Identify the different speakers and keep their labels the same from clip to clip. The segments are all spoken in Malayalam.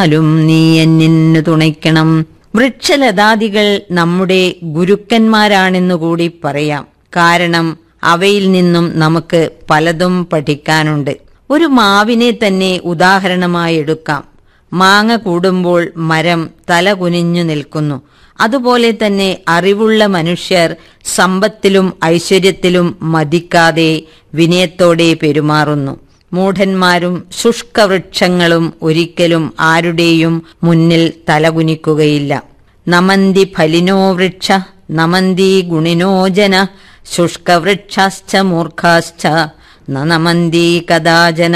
Speaker 1: അലും നീ എന്നിന്നു തുണയ്ക്കണം വൃക്ഷലതാദികൾ നമ്മുടെ ഗുരുക്കന്മാരാണെന്നുകൂടി പറയാം കാരണം അവയിൽ നിന്നും നമുക്ക് പലതും പഠിക്കാനുണ്ട് ഒരു മാവിനെ തന്നെ ഉദാഹരണമായി എടുക്കാം മാങ്ങ കൂടുമ്പോൾ മരം തല കുനിഞ്ഞു നിൽക്കുന്നു അതുപോലെ തന്നെ അറിവുള്ള മനുഷ്യർ സമ്പത്തിലും ഐശ്വര്യത്തിലും മതിക്കാതെ വിനയത്തോടെ പെരുമാറുന്നു മൂഢന്മാരും ശുഷ്കവൃക്ഷങ്ങളും ഒരിക്കലും ആരുടെയും മുന്നിൽ തലകുനിക്കുകയില്ല നമന്തി ഫലിനോ വൃക്ഷ നമന്തി ഗുണിനോ ജന ശുഷ്കവൃക്ഷാശ്ച മൂർഖാശ്ച ന നമന്തി കഥാജന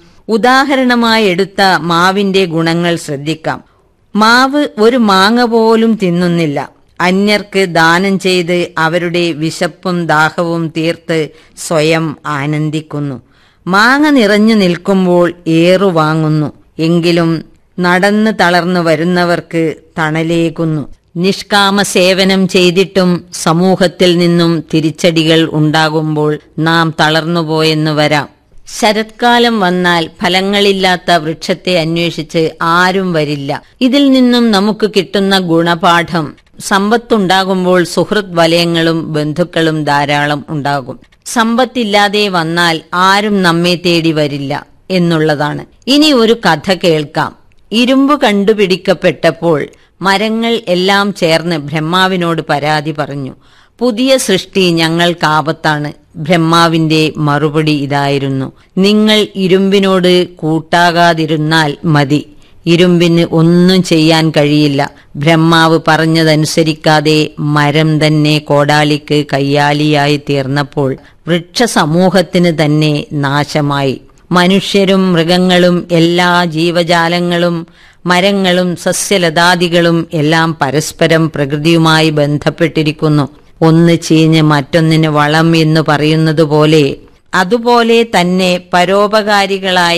Speaker 1: ഉദാഹരണമായി എടുത്ത മാവിന്റെ ഗുണങ്ങൾ ശ്രദ്ധിക്കാം മാവ് ഒരു മാങ്ങ പോലും തിന്നുന്നില്ല അന്യർക്ക് ദാനം ചെയ്ത് അവരുടെ വിശപ്പും ദാഹവും തീർത്ത് സ്വയം ആനന്ദിക്കുന്നു മാങ്ങ നിറഞ്ഞു നിൽക്കുമ്പോൾ ഏറു വാങ്ങുന്നു എങ്കിലും നടന്ന് തളർന്നു വരുന്നവർക്ക് തണലേകുന്നു നിഷ്കാമ സേവനം ചെയ്തിട്ടും സമൂഹത്തിൽ നിന്നും തിരിച്ചടികൾ ഉണ്ടാകുമ്പോൾ നാം തളർന്നുപോയെന്ന് വരാം ശരത്കാലം വന്നാൽ ഫലങ്ങളില്ലാത്ത വൃക്ഷത്തെ അന്വേഷിച്ച് ആരും വരില്ല ഇതിൽ നിന്നും നമുക്ക് കിട്ടുന്ന ഗുണപാഠം സമ്പത്തുണ്ടാകുമ്പോൾ സുഹൃത് വലയങ്ങളും ബന്ധുക്കളും ധാരാളം ഉണ്ടാകും സമ്പത്തില്ലാതെ വന്നാൽ ആരും നമ്മെ തേടി വരില്ല എന്നുള്ളതാണ് ഇനി ഒരു കഥ കേൾക്കാം ഇരുമ്പ് കണ്ടുപിടിക്കപ്പെട്ടപ്പോൾ മരങ്ങൾ എല്ലാം ചേർന്ന് ബ്രഹ്മാവിനോട് പരാതി പറഞ്ഞു പുതിയ സൃഷ്ടി ഞങ്ങൾക്കാപത്താണ് ബ്രഹ്മാവിന്റെ മറുപടി ഇതായിരുന്നു നിങ്ങൾ ഇരുമ്പിനോട് കൂട്ടാകാതിരുന്നാൽ മതി ഇരുമ്പിന് ഒന്നും ചെയ്യാൻ കഴിയില്ല ബ്രഹ്മാവ് പറഞ്ഞതനുസരിക്കാതെ മരം തന്നെ കോടാലിക്ക് കയ്യാലിയായി തീർന്നപ്പോൾ വൃക്ഷസമൂഹത്തിന് തന്നെ നാശമായി മനുഷ്യരും മൃഗങ്ങളും എല്ലാ ജീവജാലങ്ങളും മരങ്ങളും സസ്യലതാദികളും എല്ലാം പരസ്പരം പ്രകൃതിയുമായി ബന്ധപ്പെട്ടിരിക്കുന്നു ഒന്ന് ചീഞ്ഞ് മറ്റൊന്നിന് വളം എന്ന് പറയുന്നത് പോലെ അതുപോലെ തന്നെ പരോപകാരികളായ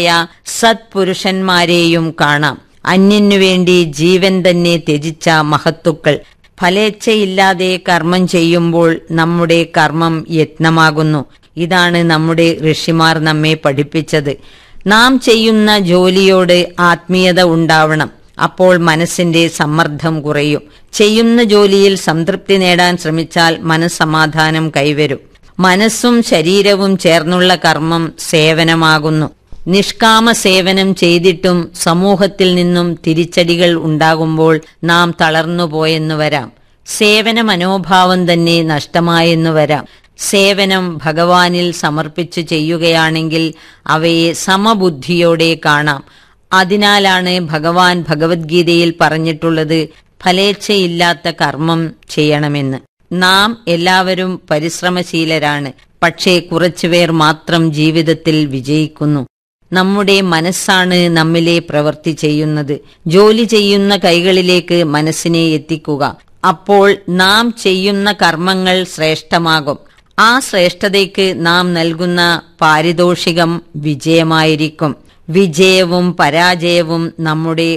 Speaker 1: സത്പുരുഷന്മാരെയും കാണാം അന്യനു വേണ്ടി ജീവൻ തന്നെ ത്യജിച്ച മഹത്തുക്കൾ ഫലേച്ഛയില്ലാതെ കർമ്മം ചെയ്യുമ്പോൾ നമ്മുടെ കർമ്മം യത്നമാകുന്നു ഇതാണ് നമ്മുടെ ഋഷിമാർ നമ്മെ പഠിപ്പിച്ചത് നാം ചെയ്യുന്ന ജോലിയോട് ആത്മീയത ഉണ്ടാവണം അപ്പോൾ മനസ്സിന്റെ സമ്മർദ്ദം കുറയും ചെയ്യുന്ന ജോലിയിൽ സംതൃപ്തി നേടാൻ ശ്രമിച്ചാൽ മനസ്സമാധാനം കൈവരും മനസ്സും ശരീരവും ചേർന്നുള്ള കർമ്മം സേവനമാകുന്നു നിഷ്കാമ സേവനം ചെയ്തിട്ടും സമൂഹത്തിൽ നിന്നും തിരിച്ചടികൾ ഉണ്ടാകുമ്പോൾ നാം തളർന്നുപോയെന്നു വരാം സേവന മനോഭാവം തന്നെ നഷ്ടമായെന്നു വരാം സേവനം ഭഗവാനിൽ സമർപ്പിച്ചു ചെയ്യുകയാണെങ്കിൽ അവയെ സമബുദ്ധിയോടെ കാണാം അതിനാലാണ് ഭഗവാൻ ഭഗവത്ഗീതയിൽ പറഞ്ഞിട്ടുള്ളത് ഫലേച്ഛയില്ലാത്ത കർമ്മം ചെയ്യണമെന്ന് നാം എല്ലാവരും പരിശ്രമശീലരാണ് പക്ഷേ കുറച്ചുപേർ മാത്രം ജീവിതത്തിൽ വിജയിക്കുന്നു നമ്മുടെ മനസ്സാണ് നമ്മിലെ പ്രവൃത്തി ചെയ്യുന്നത് ജോലി ചെയ്യുന്ന കൈകളിലേക്ക് മനസ്സിനെ എത്തിക്കുക അപ്പോൾ നാം ചെയ്യുന്ന കർമ്മങ്ങൾ ശ്രേഷ്ഠമാകും ആ ശ്രേഷ്ഠതയ്ക്ക് നാം നൽകുന്ന പാരിതോഷികം വിജയമായിരിക്കും വിജയവും പരാജയവും നമ്മുടെ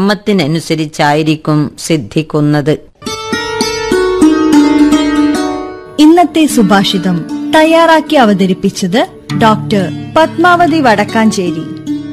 Speaker 1: കർമ്മത്തിനനുസരിച്ചായിരിക്കും സിദ്ധിക്കുന്നത്
Speaker 2: ഇന്നത്തെ സുഭാഷിതം തയ്യാറാക്കി അവതരിപ്പിച്ചത് ഡോക്ടർ പത്മാവതി വടക്കാഞ്ചേരി